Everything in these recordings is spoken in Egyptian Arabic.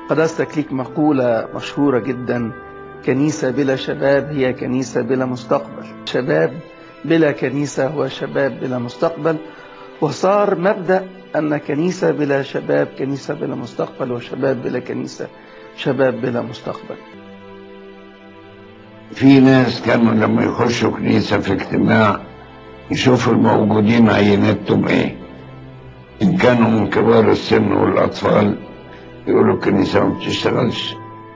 قداستك ليك مقولة مشهورة جدا كنيسة بلا شباب هي كنيسة بلا مستقبل شباب بلا كنيسة هو شباب بلا مستقبل وصار مبدأ أن كنيسة بلا شباب كنيسة بلا مستقبل وشباب بلا كنيسة شباب بلا مستقبل في ناس كانوا لما يخشوا كنيسة في اجتماع يشوفوا الموجودين عينتهم ايه ان كانوا من كبار السن والاطفال يقولوا الكنيسة ما بتشتغلش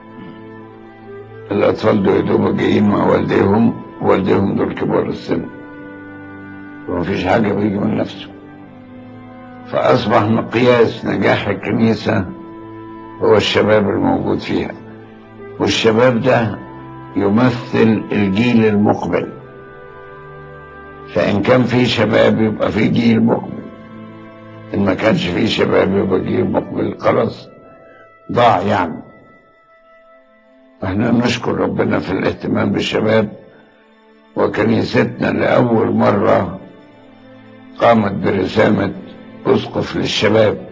الاطفال دول يدوبوا جايين مع والديهم والديهم دول كبار السن ومفيش حاجة بيجي من نفسه فأصبح مقياس نجاح الكنيسة هو الشباب الموجود فيها والشباب ده يمثل الجيل المقبل فإن كان في شباب يبقى في جيل مقبل إن ما كانش في شباب يبقى جيل مقبل خلاص ضاع يعني احنا نشكر ربنا في الاهتمام بالشباب وكنيستنا لأول مرة قامت برسامة أسقف للشباب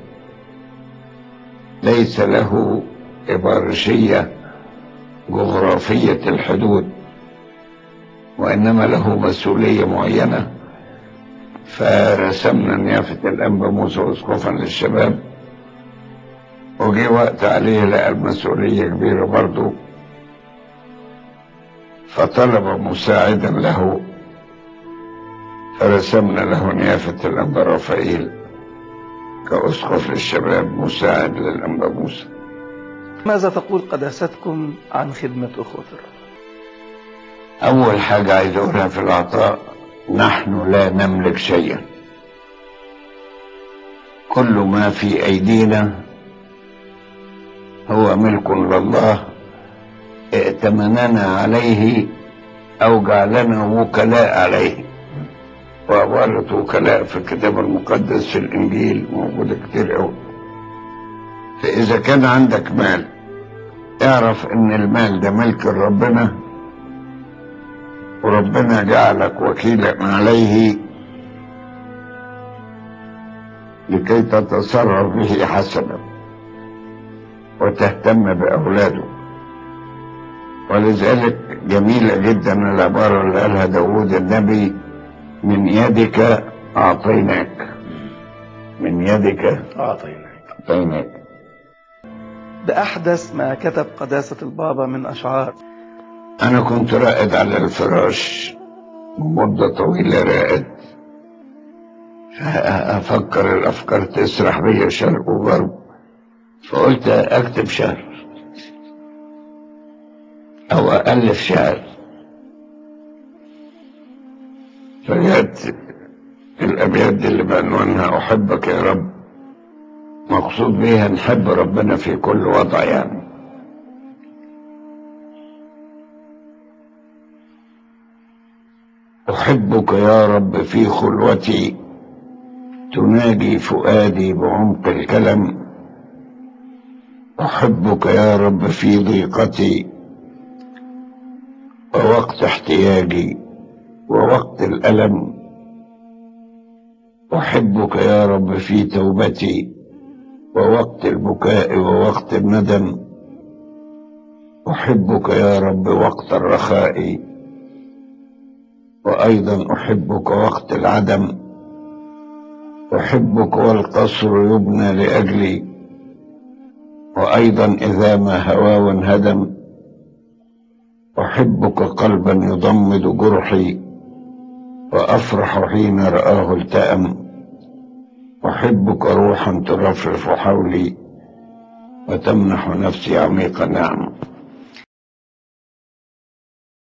ليس له إبارشية جغرافية الحدود وإنما له مسؤولية معينة فرسمنا نيافة الأنبا موسى أسقفا للشباب وجي وقت عليه لقى المسؤولية كبيرة برضه فطلب مساعدا له فرسمنا له نيافة الأنبا رافائيل كأسقف للشباب مساعد للأنبا موسى ماذا تقول قداستكم عن خدمة أخوة الرب أول حاجة عايز أقولها في العطاء نحن لا نملك شيئا كل ما في أيدينا هو ملك لله ائتمننا عليه أو جعلنا وكلاء عليه وعبارة وكلاء في الكتاب المقدس في الإنجيل موجودة كتير أوي فإذا كان عندك مال اعرف إن المال ده ملك ربنا وربنا جعلك وكيلا عليه لكي تتصرف به حسنا وتهتم بأولاده ولذلك جميلة جدا العبارة اللي قالها داود النبي من يدك أعطيناك من يدك أعطيناك أعطيناك ده أحدث ما كتب قداسة البابا من أشعار أنا كنت رائد على الفراش مدة طويلة رائد فأفكر الأفكار تسرح بيا شرق وغرب فقلت أكتب شعر أو ألف شعر فجأت الأبيات دي اللي بعنوانها أحبك يا رب مقصود بيها نحب ربنا في كل وضع يعني أحبك يا رب في خلوتي تناجي فؤادي بعمق الكلم أحبك يا رب في ضيقتي ووقت احتياجي ووقت الألم أحبك يا رب في توبتي ووقت البكاء ووقت الندم أحبك يا رب وقت الرخاء وأيضا أحبك وقت العدم أحبك والقصر يبنى لأجلي وأيضا إذا ما هوى انهدم أحبك قلبا يضمد جرحي وأفرح حين رآه التأم أحبك روحا ترفرف حولي وتمنح نفسي عميق نعم